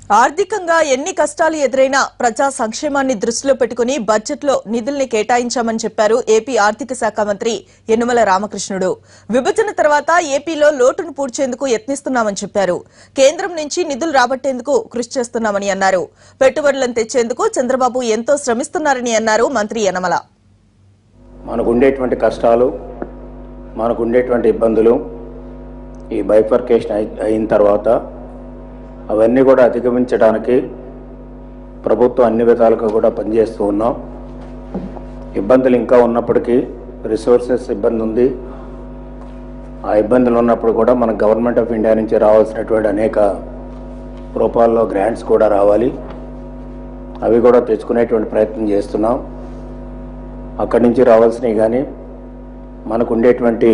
ఆర్థికంగా ఎన్ని కష్టాలు ఎదురైనా ప్రజా సంక్షేమాన్ని దృష్టిలో పెట్టుకుని బడ్జెట్లో నిధుల్ని కేటాయించామని చెప్పారు ఏపీ ఆర్థిక శాఖ మంత్రి యనుమల రామకృష్ణుడు విభజన తర్వాత ఏపీలో లోటును పూడ్చేందుకు యత్నిస్తున్నామని చెప్పారు కేంద్రం నుంచి నిధులు రాబట్టేందుకు కృషి చేస్తున్నామని అన్నారు పెట్టుబడులను తెచ్చేందుకు చంద్రబాబు ఎంతో శ్రమిస్తున్నారని అన్నారు మంత్రి యనమల మనకు ఉండేటువంటి కష్టాలు మనకు ఉండేటువంటి ఇబ్బందులు ఈ బైఫర్కేషన్ అయి- అయిన తర్వాత అవన్నీ కూడా అధిగమించడానికి ప్రభుత్వం అన్ని విధాలుగా కూడా పనిచేస్తూ ఉన్నాం ఇబ్బందులు ఇంకా ఉన్నప్పటికీ రిసోర్సెస్ ఇబ్బంది ఉంది ఆ ఇబ్బందులు ఉన్నప్పుడు కూడా మన గవర్నమెంట్ ఆఫ్ ఇండియా నుంచి రావాల్సినటువంటి అనేక రూపాల్లో గ్రాంట్స్ కూడా రావాలి అవి కూడా తెచ్చుకునేటువంటి ప్రయత్నం చేస్తున్నాం అక్కడి నుంచి రావాల్సినవి కానీ మనకు ఉండేటువంటి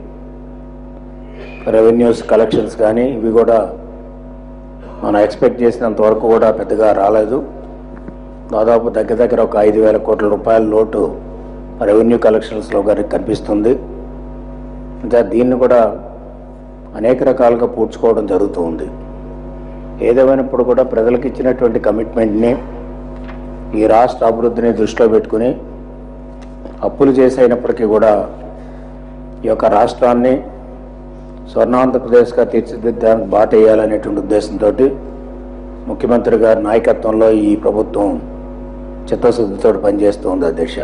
రెవెన్యూస్ కలెక్షన్స్ కానీ ఇవి కూడా మనం ఎక్స్పెక్ట్ చేసినంత వరకు కూడా పెద్దగా రాలేదు దాదాపు దగ్గర దగ్గర ఒక ఐదు వేల కోట్ల రూపాయల లోటు రెవెన్యూ కలెక్షన్స్లో గారికి కనిపిస్తుంది ఇంకా దీన్ని కూడా అనేక రకాలుగా పూడ్చుకోవడం జరుగుతూ ఉంది ఏదేమైనప్పుడు కూడా ప్రజలకు ఇచ్చినటువంటి కమిట్మెంట్ని ఈ రాష్ట్ర అభివృద్ధిని దృష్టిలో పెట్టుకుని అప్పులు చేసైనప్పటికీ కూడా ఈ యొక్క రాష్ట్రాన్ని స్వర్ణాంధ్రప్రదేశ్గా తీర్చిదిద్దడానికి బాట వేయాలనేటువంటి ఉద్దేశంతో ముఖ్యమంత్రి గారి నాయకత్వంలో ఈ ప్రభుత్వం చిత్తశుద్ధితో పనిచేస్తూ ఉంది అధ్యక్ష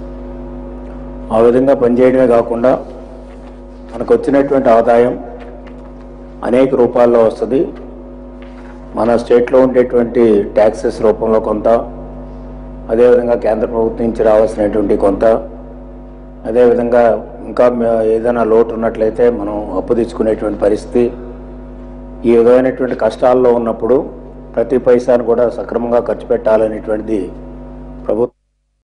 ఆ విధంగా పనిచేయడమే కాకుండా మనకు వచ్చినటువంటి ఆదాయం అనేక రూపాల్లో వస్తుంది మన స్టేట్లో ఉండేటువంటి ట్యాక్సెస్ రూపంలో కొంత అదేవిధంగా కేంద్ర ప్రభుత్వం నుంచి రావాల్సినటువంటి కొంత అదేవిధంగా ఇంకా మ- ఏదైనా లోటు ఉన్నట్లయితే మనం అప్పు తెచ్చుకునేటువంటి పరిస్థితి ఈ విధమైనటువంటి కష్టాల్లో ఉన్నప్పుడు ప్రతి పైసాను కూడా సక్రమంగా ఖర్చు పెట్టాలనేటువంటిది ప్రభుత్వం